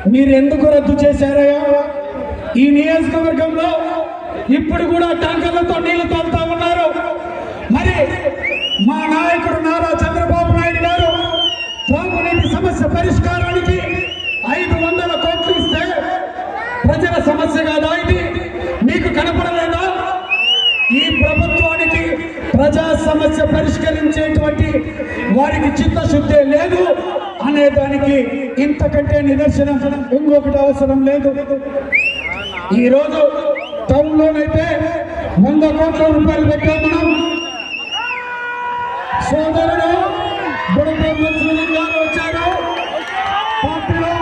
మీరు ఎందుకు రద్దు చేశారయ్యా ఈ నియోజకవర్గంలో ఇప్పుడు కూడా ట్యాంకర్లతో నీళ్లు తోలుతా ఉన్నారు మరి మా నాయకుడు నారా చంద్రబాబు నాయుడు గారు త్రాగునీటి సమస్య పరిష్కారానికి ఐదు వందల కోట్లు ఇస్తే ప్రజల సమస్య కాదా ఇది మీకు కనపడలేదా ఈ ప్రభుత్వానికి ప్రజా సమస్య పరిష్కరించేటువంటి వారికి చిత్తశుద్ధి లేదు అనే దానికి ఇంతకంటే నిదర్శనం ఇంకొకటి అవసరం లేదు ఈ రోజు టౌన్ లోనైతే వంద కోట్ల రూపాయలు పెట్టాం మనం సోదరుడు బుడగ మధుసూదన్ గారు వచ్చారు పార్టీలో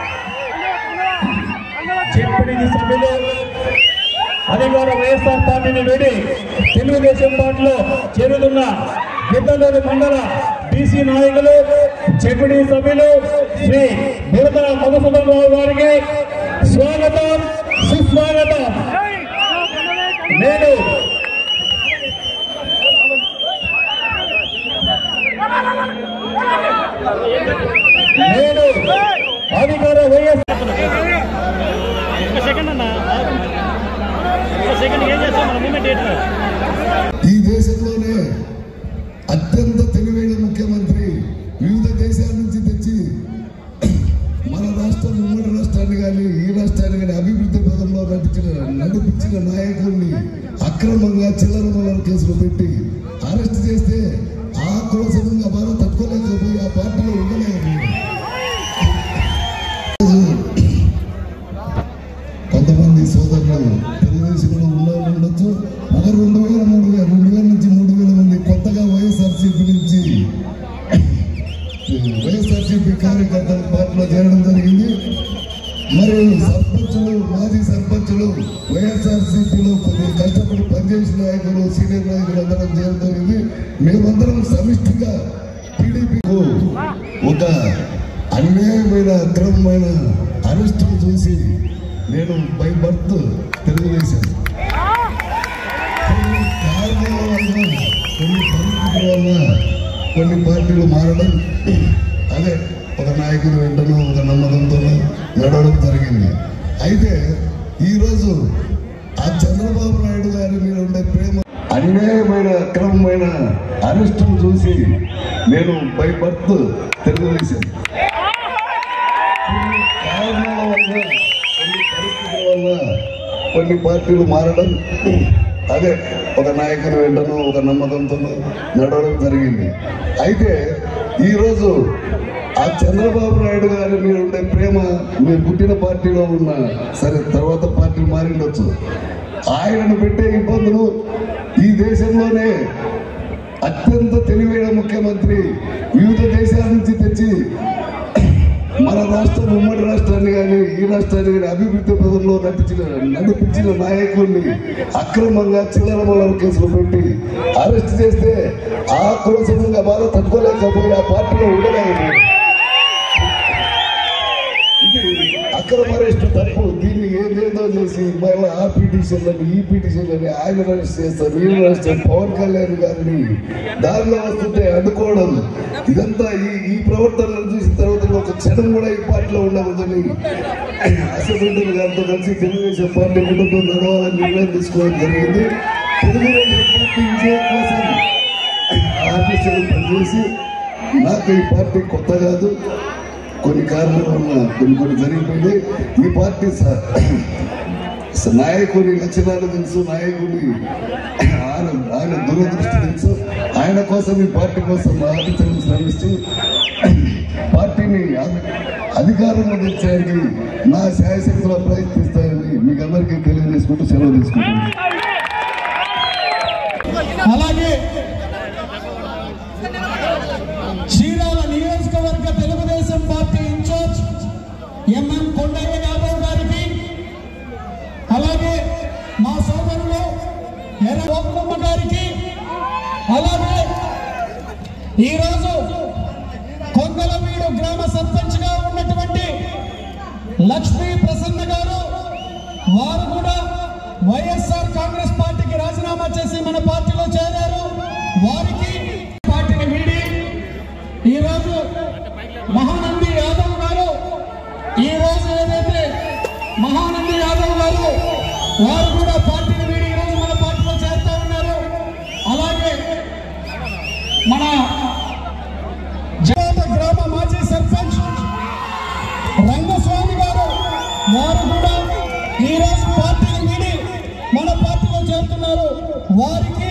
చెప్పిన సభ్యులు అధికార వైఎస్ఆర్ పార్టీని వీడి తెలుగుదేశం పార్టీలో చేరుతున్న గిద్దలూరు మండల బీసీ నాయకులు చెపిడి సభ్యులు శ్రీ బుడత మధుసూదన్ రావు గారికి స్వాగతం సుస్వాగతం నేను నేను అధికార వైఎస్ఆర్ ఒక సెకండ్ అన్న ఒక సెకండ్ ఏం చేస్తాం మన మూమెంట్ ఏంటో ఈ దేశంలోనే అత్యంత తెలివైన ముఖ్యమంత్రి వివిధ దేశాల నుంచి తెచ్చి మన రాష్ట్రం ఉమ్మడి రాష్ట్రాన్ని కానీ ఈ రాష్ట్రాన్ని కానీ అభివృద్ధి పదంలో నడిపించిన నడిపించిన నాయకుడిని అక్రమంగా చిల్లర మల్లర కేసులు పెట్టి అరెస్ట్ చేస్తే ఆ కోసంగా బాగా తట్టుకోలేకపోయి ఆ పార్టీలో ఉండలేకపోయింది కొంతమంది సోదరులు తెలుగుదేశంలో ఉన్న ఉండొచ్చు ఒక రెండు వేల మూడు వేల రెండు వేల నుంచి మూడు వేల మంది కొత్తగా వైఎస్ఆర్సీపీ నుంచి వైఎస్ఆర్సీపీ కార్యకర్తలు పార్టీలో చేరడం జరిగింది మరి సర్పంచులు మాజీ సర్పంచులు వైఎస్ఆర్సీపీలో కొద్దిగా కష్టపడి పనిచేసిన నాయకులు సీనియర్ నాయకులు అందరం చేరడం జరిగింది మేమందరం సమిష్టిగా టీడీపీకు ఒక అన్యాయమైన అక్రమమైన అరెస్టులు చూసి నేను బై బర్త్ తెలుగుదేశం కొన్ని కారణాల వల్ల కొన్ని పరిస్థితుల వల్ల కొన్ని పార్టీలు మారడం అదే ఒక నాయకుడు వెంటనో ఒక నమ్మకంతో నడవడం జరిగింది అయితే ఈరోజు ఆ చంద్రబాబు నాయుడు గారి మీద ఉండే ప్రేమ అన్యాయమైన అక్రమమైన అరెస్టులు చూసి నేను బై బర్త్ తెలుగుదేశం కొన్ని కారణాల వల్ల కొన్ని పరిస్థితుల వల్ల కొన్ని పార్టీలు మారడం అదే ఒక నాయకుని వెంటనో ఒక నమ్మకంతో నడవడం జరిగింది అయితే ఈరోజు ఆ చంద్రబాబు నాయుడు గారి మీద ఉండే ప్రేమ మీరు పుట్టిన పార్టీలో ఉన్న సరే తర్వాత పార్టీలు మారిండొచ్చు ఆయనను పెట్టే ఇబ్బందులు ఈ దేశంలోనే అత్యంత తెలివైన ముఖ్యమంత్రి వివిధ దేశాల నుంచి తెచ్చి మన రాష్ట్రం ఉమ్మడి రాష్ట్రాన్ని కానీ ఈ రాష్ట్రాన్ని కానీ అభివృద్ధి పదంలో నడిపించిన నడిపించిన నాయకుడిని అక్రమంగా చిల్లర మల్లర కేసులు పెట్టి అరెస్ట్ చేస్తే ఆ కులసంగా బాధ తట్టుకోలేకపోయి ఆ పార్టీలో ఉండలేకపోయింది ఇది అక్రమ అరెస్ట్ తప్పు దీన్ని ఏదేదో చేసి మళ్ళీ ఆ పిటిషన్లని ఈ పిటిషన్లని ఆయన అరెస్ట్ చేస్తారు వీళ్ళు అరెస్ట్ చేస్తారు పవన్ కళ్యాణ్ గారిని దారిలో వస్తుంటే అడ్డుకోవడం ఇదంతా ఈ ఈ ప్రవర్తనలు చూసిన తర్వాత ఒక క్షణం కూడా ఈ పార్టీలో ఉండకూడదని అసెంబ్లీ గారితో కలిసి తెలుగుదేశం పార్టీ కుటుంబం నడవాలని నిర్ణయం తీసుకోవడం జరిగింది తెలుగుదేశం పార్టీ విజయం కోసం ఆఫీసులు పనిచేసి నాకు ఈ పార్టీ కొత్త కాదు కొన్ని కారణాల వల్ల కొన్ని కొన్ని జరిగిపోయింది ఈ పార్టీ స- స- నాయకుడి లక్షణాలు తెలుసు నాయకుడి ఆయన ఆయన దురదృష్టి తెలుసు ఆయన కోసం ఈ పార్టీ కోసం ఆఫీసులు శ్రమిస్తూ పార్టీని అధి- అధికారంలో తెచ్చడానికి నా శాయశక్తిలో ప్రయత్నిస్తానని మీకు అందరికీ తెలియజేసుకుంటూ సెలవు తీసుకుంటున్నాను అలాగే చీరాల నియోజకవర్గ Telugu Desam party incharge MM Kondaiah Yadav గారికి అలాగే మా సోదరులు ఎర్ర గోపమ్మ గారికి అలాగే ఈరోజు కొంగలవీడు గ్రామ సర్పంచ్గా ఉన్నటువంటి లక్ష్మీ ప్రసన్న గారు వారు కూడా వైఎస్ఆర్ కాంగ్రెస్ పార్టీకి రాజీనామా చేసి మన పార్టీలో చేరారు వారికి పార్టీని వీడి ఈరోజు మహానంది యాదవ్ గారు ఈ రోజు ఏదైతే మహానంది యాదవ్ గారు వారు కూడా పార్టీని వీడి ఈ రోజు మన పార్టీలో చేస్తా ఉన్నారు అలాగే మన జగత గ్రామ మాజీ సర్పంచ్ రంగస్వామి గారు వారు కూడా ఈ రోజు పార్టీని వీడి మన పార్టీలో చేరుతున్నారు వారికి